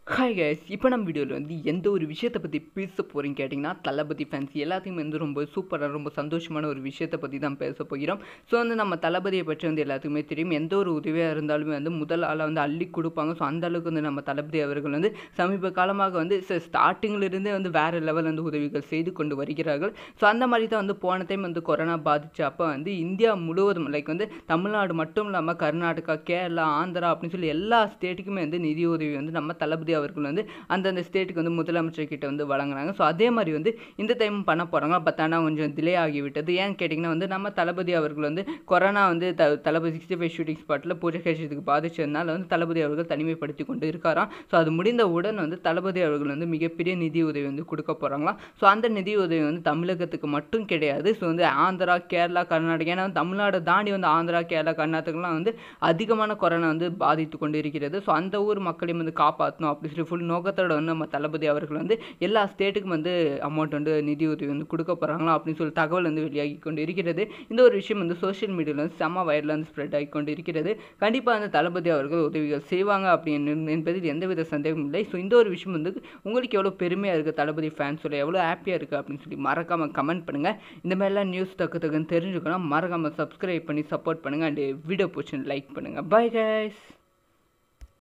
hi guys இப்போ நம்ம வீடியோவில் வந்து எந்த ஒரு விஷயத்தை பற்றி பேச போகிறீங்க கேட்டிங்கன்னா தளபதி ஃபேன்ஸ் எல்லாத்தையும் வந்து ரொம்ப சூப்பராக ரொம்ப சந்தோஷமான ஒரு விஷயத்தை பற்றி தான் பேச போகிறோம் ஸோ வந்து நம்ம தளபதியை பற்றி வந்து எல்லாத்துக்குமே தெரியும் எந்த ஒரு உதவியாக இருந்தாலுமே வந்து முதல் ஆளாக வந்து அள்ளி கொடுப்பாங்க ஸோ அந்த அளவுக்கு வந்து நம்ம தளபதி அவர்கள் வந்து சமீப காலமாக வந்து ஸ்டார்டிங்கிலிருந்தே வந்து வேறு லெவல் வந்து உதவிகள் செய்து கொண்டு வருகிறார்கள் ஸோ அந்த மாதிரி தான் வந்து போன டைம் வந்து கொரோனா பாதிச்ச அப்போ வந்து இந்தியா முழுவதும் லைக் வந்து தமிழ்நாடு மட்டும் இல்லாமல் கர்நாடகா கேரளா ஆந்திரா அப்படின்னு சொல்லி எல்லா ஸ்டேட்டுக்குமே வந்து நிதி உதவி வந்து நம்ம தளபதி அவர்கள் வந்து அந்தந்த ஸ்டேட்டுக்கு வந்து முதலமைச்சர் கிட்ட வந்து வழங்கினாங்க ஸோ அதே மாதிரி வந்து இந்த டைம் பண்ண போகிறாங்க பட் ஆனால் கொஞ்சம் டிலே ஆகிவிட்டது ஏன்னு கேட்டிங்கன்னா வந்து நம்ம தளபதி அவர்கள் வந்து கொரோனா வந்து the Thalapathy sixty five shooting ஸ்பாட்டில் பூஜை கேஷத்துக்கு பாதிச்சதுனால வந்து தளபதி அவர்கள் தனிமைப்படுத்தி கொண்டு இருக்காராம் ஸோ அது முடிந்தவுடன் வந்து தளபதி அவர்கள் வந்து மிகப்பெரிய நிதி உதவி வந்து கொடுக்க போகிறாங்களாம் ஸோ அந்த நிதி உதவி வந்து தமிழகத்துக்கு மட்டும் கிடையாது ஸோ வந்து ஆந்திரா கேரளா கர்நாடகா ஏன்னா வந்து தமிழ்நாடு தாண்டி வந்து ஆந்திரா கேரளா கர்நாடகாலாம் வந்து அதிகமான கொரோனா வந்து பாதித்து கொண்டு இருக்கிறது ஸோ அந்த ஊர் மக்களையும் வந்து காப்பாற்றணும் அப்படி சொல்லி ஃபுல் நோக்கத்தோட வந்து நம்ம தளபதி அவர்கள் வந்து எல்லா ஸ்டேட்டுக்கும் வந்து அமௌண்ட் வந்து நிதி உதவி வந்து கொடுக்க போகிறாங்களா அப்படின்னு சொல்லி தகவல் வந்து வெளியாகி கொண்டு இருக்கிறது இந்த ஒரு விஷயம் வந்து சோஷியல் மீடியாவில் வந்து செம்ம வயரில் வந்து ஸ்ப்ரெட் ஆகி கொண்டு இருக்கிறது கண்டிப்பாக அந்த தளபதி அவர்கள் உதவிகள் செய்வாங்க அப்படின்னு என்பதில் எந்தவித சந்தேகமும் இல்லை ஸோ இந்த ஒரு விஷயம் வந்து உங்களுக்கு எவ்வளோ பெருமையாக இருக்குது தளபதி ஃபேன்ஸோட எவ்வளோ ஹாப்பியாக இருக்குது அப்படின்னு சொல்லி மறக்காமல் கமெண்ட் பண்ணுங்கள் இந்த மாதிரிலாம் நியூஸ் தக்கு தக்குன்னு தெரிஞ்சுக்கணும் மறக்காமல் சப்ஸ்கிரைப் பண்ணி சப்போர்ட் பண்ணுங்கள் அண்ட் வீடியோ பிடிச்சி லைக் பண்ணுங்கள் பை கைஸ்